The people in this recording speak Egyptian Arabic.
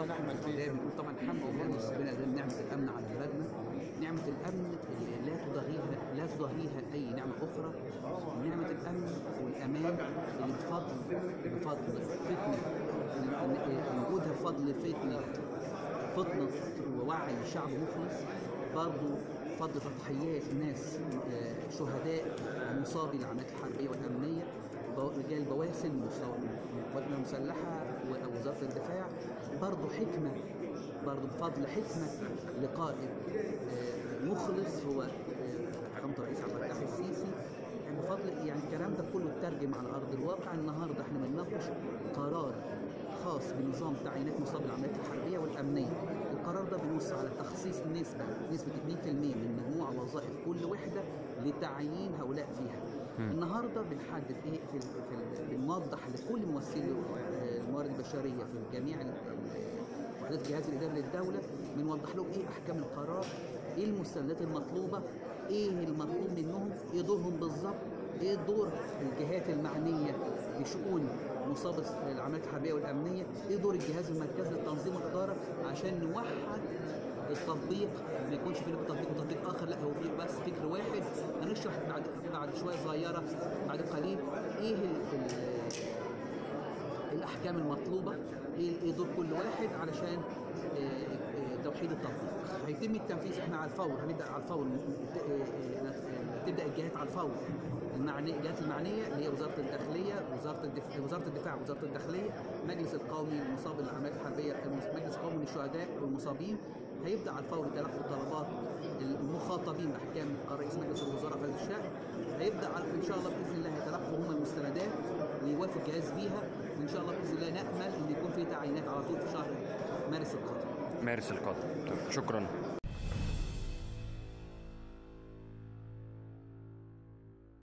كابتن احمد زي ما بنقول طبعا الحمد لله ربنا ده نعمه الامن على بلدنا نعمه الامن اللي لا تضاهيها لا تضاهيها اي نعمه اخرى نعمه الامن والامان اللي بفضل بفضل فتنه وجودها بفضل فتنه فطنه ووعي شعب مخلص برضه فضل تضحيات ناس آه، شهداء ومصابي العمليات الحربيه والامنيه بو- رجال بواسل قواتنا المسلحه ووزاره الدفاع برضه حكمه برضه بفضل حكمه لقائد آه، مخلص هو آه، فخامه الرئيس عبد الفتاح السيسي يعني بفضل يعني الكلام ده كله اترجم على ارض الواقع النهارده احنا بنناقش قرار خاص بنظام تعيينات مصاب العمليات الحربيه والامنيه. القرار ده بينص على تخصيص نسبه نسبه 2% من مجموع وظائف كل وحده لتعيين هؤلاء فيها. النهارده بنحدد ايه في ال- في ال- بنوضح لكل ممثلي آه، الموارد البشريه في جميع ال- ال- وحدات الجهاز الاداري للدوله بنوضح لهم ايه احكام القرار ايه المستندات المطلوبه ايه المطلوب منهم ايه دورهم بالظبط ايه دور الجهات المعنيه بشؤون مصاب العمليات الحربيه والامنيه ايه دور الجهاز المركزي للتنظيم والاداره عشان نوحد التطبيق ما يكونش في تطبيق وتطبيق اخر لا هو في بس فكر واحد هنشرح بعد بعد شويه صغيره بعد قليل ايه ال ال الاحكام المطلوبه ايه إيه دور كل واحد علشان آه، آه، توحيد التطبيق هيتم التنفيذ احنا على الفور هنبدا على الفور آه، آه، آه، تبدا الجهات على الفور المعنيه الجهات المعنيه اللي هي وزاره الداخليه وزاره الدفاع وزاره الدفاع وزاره الداخليه مجلس القومي للمصاب العمليات الحربيه المجلس القومي للشهداء والمصابين هيبدا على الفور تلقي طلبات المخاطبين باحكام قرار رئيس مجلس الوزراء في هذا الشان هيبدا على ان شاء الله باذن الله هيتلقوا هم المستندات ويوافق الجهاز بيها وان شاء الله باذن الله نامل ان يكون في تعيينات على طول في شهر مارس القادم مارس القادم طيب، شكرا